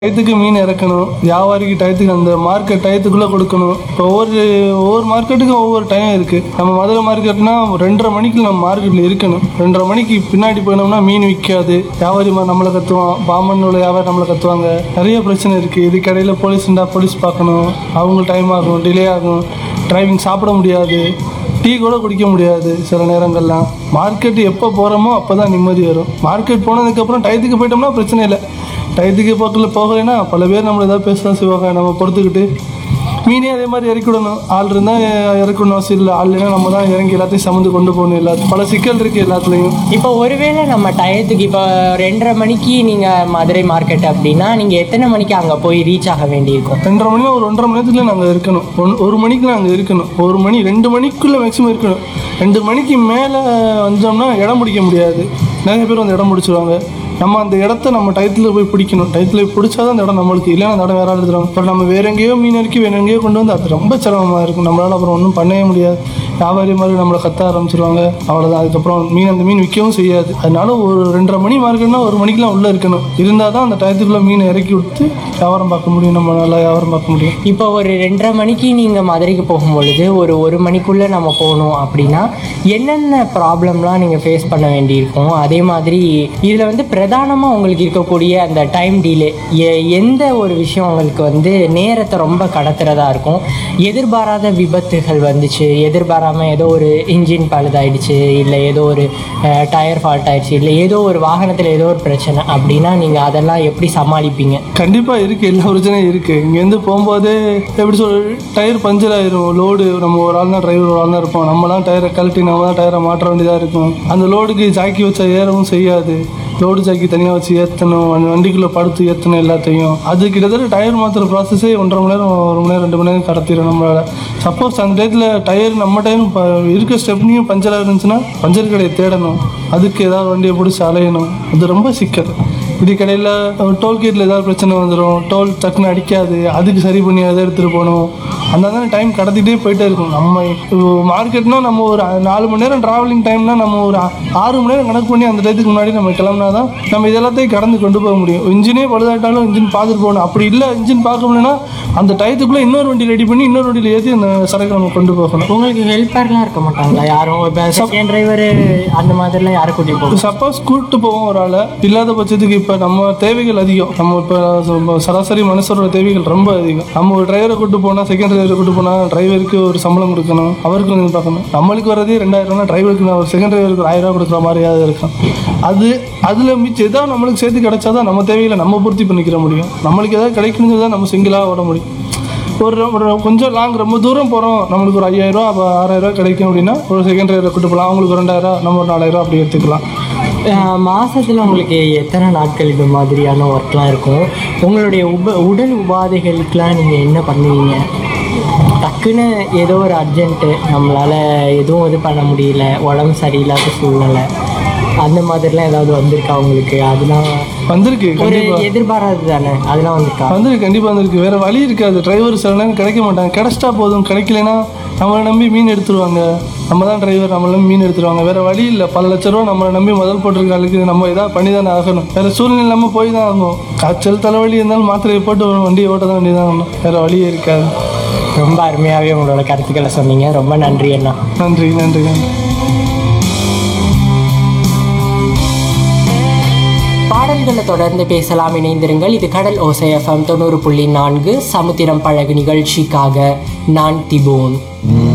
டயத்துக்கு மீன் இறக்கணும் வியாபாரிக்கு டயத்துக்கு அந்த மார்க்கெட் டயத்துக்குள்ளே கொடுக்கணும் இப்போ ஒவ்வொரு ஒவ்வொரு மார்க்கெட்டுக்கும் ஒவ்வொரு டைம் இருக்குது நம்ம மதுரை மார்க்கெட்னா ரெண்டரை மணிக்கு நம்ம மார்க்கெட்டில் இருக்கணும் ரெண்டரை மணிக்கு பின்னாடி போனோம்னா மீன் விற்காது வியாபாரி மா- நம்மளை கத்துவான் பாமன் உள்ள வியாபாரி நம்மளை கத்துவாங்க நிறைய பிரச்சனை இருக்குது இது கடையில் போலீஸ் இருந்தால் போலீஸ் பார்க்கணும் அவங்க டைம் ஆகும் டிலே ஆகும் டிரைவிங் சாப்பிட முடியாது டீ கூட குடிக்க முடியாது சில நேரங்கள்லாம் மார்க்கெட் எப்போ போகிறோமோ அப்போ தான் நிம்மதி வரும் மார்க்கெட் போனதுக்கப்புறம் டயத்துக்கு போயிட்டோம்னா பிரச்சனை இல்லை டயத்துக்கு பக்கத்தில் போகலைன்னா பல பேர் நம்மளை ஏதாவது பேச தான் செய்வாங்க நம்ம பொறுத்துக்கிட்டு மீனே அதே மாதிரி இறக்கி விடணும் ஆள் இருந்தால் இறக்கணும் அவசியம் இல்லை ஆள் இல்லைன்னா நம்ம தான் இறங்கி எல்லாத்தையும் சமந்து கொண்டு போகணும் எல்லாத்தையும் பல சிக்கல் இருக்குது எல்லாத்துலேயும் இப்போ ஒருவேளை நம்ம டயத்துக்கு இப்போ ரெண்டரை மணிக்கு நீங்கள் மதுரை மார்க்கெட் அப்படின்னா நீங்கள் எத்தனை மணிக்கு அங்கே போய் ரீச் ஆக வேண்டியிருக்கும் ரெண்டரை மணி ஒரு ஒன்றரை மணி நேரத்துல நாங்கள் இருக்கணும் ஒன் ஒரு மணிக்கு நாங்கள் இருக்கணும் ஒரு மணி ரெண்டு மணிக்குள்ளே மேக்ஸிமம் இருக்கணும் ரெண்டு மணிக்கு மேலே வந்தோம்னா இடம் பிடிக்க முடியாது நிறைய பேர் வந்து இடம் பிடிச்சிருவாங்க நம்ம அந்த இடத்த நம்ம டயத்தில் போய் பிடிக்கணும் டயத்தில் போய் பிடிச்சாதான் அந்த இடம் நம்மளுக்கு இல்லைன்னா அந்த இடம் வேற எடுத்துருவாங்க இப்போ நம்ம வேற எங்கேயோ மீன் இறக்கி வேற எங்கேயோ கொண்டு வந்து அது ரொம்ப சிரமமாக இருக்கும் நம்மளால அப்புறம் ஒன்றும் பண்ணவே முடியாது வியாபாரி மாதிரி நம்மளை கத்த ஆரம்பிச்சிருவாங்க அவ்வளோதான் அதுக்கப்புறம் மீன் அந்த மீன் விற்கவும் செய்யாது அதனால ஒரு ரெண்டரை மணி மார்க்கெட்னா ஒரு மணிக்கெலாம் உள்ளே இருக்கணும் இருந்தால் தான் அந்த டயத்துக்குள்ளே மீனை இறக்கி விட்டு வியாபாரம் பார்க்க முடியும் நம்ம நல்லா வியாபாரம் பார்க்க முடியும் இப்போ ஒரு ரெண்டரை மணிக்கு நீங்கள் மதுரைக்கு போகும் பொழுது ஒரு ஒரு மணிக்குள்ளே நம்ம போகணும் அப்படின்னா என்னென்ன ப்ராப்ளம்லாம் நீங்கள் ஃபேஸ் பண்ண வேண்டியிருக்கும் அதே மாதிரி இதில் வந்து பிரதானமாக உங்களுக்கு இருக்கக்கூடிய அந்த டைம் டிலே எந்த ஒரு விஷயம் உங்களுக்கு வந்து நேரத்தை ரொம்ப கடத்துறதா இருக்கும் எதிர்பாராத விபத்துகள் வந்துச்சு எதிர்பாராமல் ஏதோ ஒரு இன்ஜின் பழுதாயிடுச்சு இல்லை ஏதோ ஒரு டயர் ஃபால்ட் ஆயிடுச்சு இல்லை ஏதோ ஒரு வாகனத்தில் ஏதோ ஒரு பிரச்சனை அப்படின்னா நீங்கள் அதெல்லாம் எப்படி சமாளிப்பீங்க கண்டிப்பாக இருக்குது எல்லா பிரச்சனையும் இருக்குது இங்கேருந்து போகும்போதே எப்படி சொல் டயர் பஞ்சர் ஆயிரும் லோடு நம்ம ஒரு ஆள் தான் டிரைவர் ஒரு ஆள் தான் இருப்போம் நம்மலாம் டயரை கழட்டி நம்ம தான் டயரை மாற்ற வேண்டியதாக இருக்கும் அந்த லோடுக்கு ஜாக்கி வச்சா ஏறவும் செய்யாது லோடு ஜாக்கி தனியாக வச்சு ஏற்றணும் அந்த வண்டிக்குள்ளே படுத்து ஏற்றணும் எல்லாத்தையும் அது கிட்டத்தட்ட டயர் மாற்றுற ப்ராசஸே ஒன்றரை மணி நேரம் ஒரு மணி நேரம் ரெண்டு மணி நேரம் கடத்திடும் நம்மளால் சப்போஸ் அந்த டயத்தில் டயர் நம்ம டயரும் இப்போ இருக்க ஸ்டெப்னியும் பஞ்சர் இருந்துச்சுன்னா பஞ்சர் கடையை தேடணும் அதுக்கு ஏதாவது வண்டியை பிடிச்சி அலையணும் அது ரொம்ப சிக்கல் இப்படி கடையில் டோல்கேட்டில் ஏதாவது பிரச்சனை வந்துடும் டோல் டக்குன்னு அடிக்காது அதுக்கு சரி பண்ணி அதை எடுத்துகிட்டு போகணும் அந்த மாதிரி டைம் கடத்திட்டே போயிட்டே இருக்கும் நம்ம மார்க்கெட்னா நம்ம ஒரு நாலு மணி நேரம் ட்ராவலிங் டைம்னா நம்ம ஒரு ஆ- ஆறு மணி நேரம் கணக்கு பண்ணி அந்த டயத்துக்கு முன்னாடி நம்ம கிளம்புனா தான் நம்ம இதெல்லாத்தையும் கடந்து கொண்டு போக முடியும் இன்ஜினே பழுதாட்டாலும் இன்ஜின் பார்த்துட்டு போகணும் அப்படி இல்லை இன்ஜின் பார்க்க முடியலன்னா அந்த டயத்துக்குள்ளே இன்னொரு வண்டி ரெடி பண்ணி இன்னொரு வண்டியில் ஏற்றி அந்த சரக்கு நம்ம கொண்டு போகணும் உங்களுக்கு ஹெல்ப்பர்லாம் இருக்க மாட்டாங்களா யாரும் இப்போ செகண்ட் டிரைவர் அந்த மாதிரிலாம் யாரை கூட்டிட்டு போகும் சப்போஸ் கூப்பிட்டு போவோம் ஒரு ஆளை இல்லாத பட்சத்துக்கு இப்போ நம்ம தேவைகள் அதிகம் நம்ம இப்போ சராசரி மனுஷரோட தேவைகள் ரொம்ப அதிகம் நம்ம ஒரு டிரைவரை கூட்டு போனால் செகண்ட் டிரைவரை கூட்டு போனால் டிரைவருக்கு ஒரு சம்பளம் கொடுக்கணும் அவருக்கு வந்து பார்க்கணும் நம்மளுக்கு வரதே ரெண்டாயிரம் ரூபா டிரைவருக்கு நான் ஒரு செகண்ட் டிரைவருக்கு ஒரு ஆயிரம் ரூபா கொடுக்குற மாதிரியாவது இருக்கும் அது அதில் மிச்சம் ஏதாவது நம்மளுக்கு சேர்த்து கிடைச்சாதான் நம்ம தேவைகளை நம்ம பூர்த்தி பண்ணிக்கிற முடியும் நம்மளுக்கு ஏதாவது கிடைக்கணுங்கிறது தான் நம்ம சிங்கிளாக ஓட முடியும் ஒரு ஒரு கொஞ்சம் லாங் ரொம்ப தூரம் போகிறோம் நம்மளுக்கு ஒரு ஐயாயிரம் அப்போ ஆறாயிரம் கிடைக்கும் அப்படின்னா ஒரு செகண்ட் டிரைவரை கூட்டு போகலாம் அவங்களுக்கு ஒரு ரெண்டாயிரம் நம்ம ஒரு நாலாயிரம் அப்படி எடுத்துக்கலாம் அஹ் மாசத்துல உங்களுக்கு எத்தனை நாட்கள் இது மாதிரியான ஒர்க்லாம் இருக்கும் உங்களுடைய உப உடல் உபாதைகளுக்கெலாம் நீங்கள் என்ன பண்ணுவீங்க டக்குன்னு ஏதோ ஒரு அர்ஜென்ட்டு நம்மளால் எதுவும் இது பண்ண முடியல உடம்பு சரியில்லாத சூழ்நிலை அந்த மாதிரிலாம் ஏதாவது வந்திருக்கா உங்களுக்கு அதெல்லாம் வந்திருக்கு ஒரு கண்டிப்பா எதிர்பாராது தானே அதெல்லாம் வந்திருக்கா வந்திருக்கு கண்டிப்பா வந்திருக்கு வேற வழி இருக்காது டிரைவர் சில நேரம் கிடைக்க மாட்டாங்க கிடைச்சிட்டா போதும் கிடைக்கலனா நம்மளை நம்பி மீன் எடுத்துருவாங்க நம்ம தான் டிரைவர் நம்மள நம்பி மீன் எடுத்துருவாங்க வேற வழி இல்லை பல லட்ச ரூபா நம்மளை நம்பி முதல் போட்டிருக்க ஆளுக்கு நம்ம ஏதாவது பண்ணி தானே ஆகணும் வேற சூழ்நிலை இல்லாமல் போய் தான் ஆகணும் காய்ச்சல் தலைவலி இருந்தாலும் மாத்திரையை போட்டு ஒரு வண்டியை ஓட்ட தான் வேண்டியதான் ஆகணும் வேற வழியே இருக்காது ரொம்ப அருமையாகவே உங்களோட கருத்துக்களை சொன்னீங்க ரொம்ப நன்றி அண்ணா நன்றி நன்றி நன்றி பாடல்களை தொடர்ந்து பேசலாம் இணைந்திருங்கள் இது கடல் ஓசை எஃப்எம் தொண்ணூறு புள்ளி நான்கு சமுத்திரம் பழகு நிகழ்ச்சிக்காக நான் திபோன்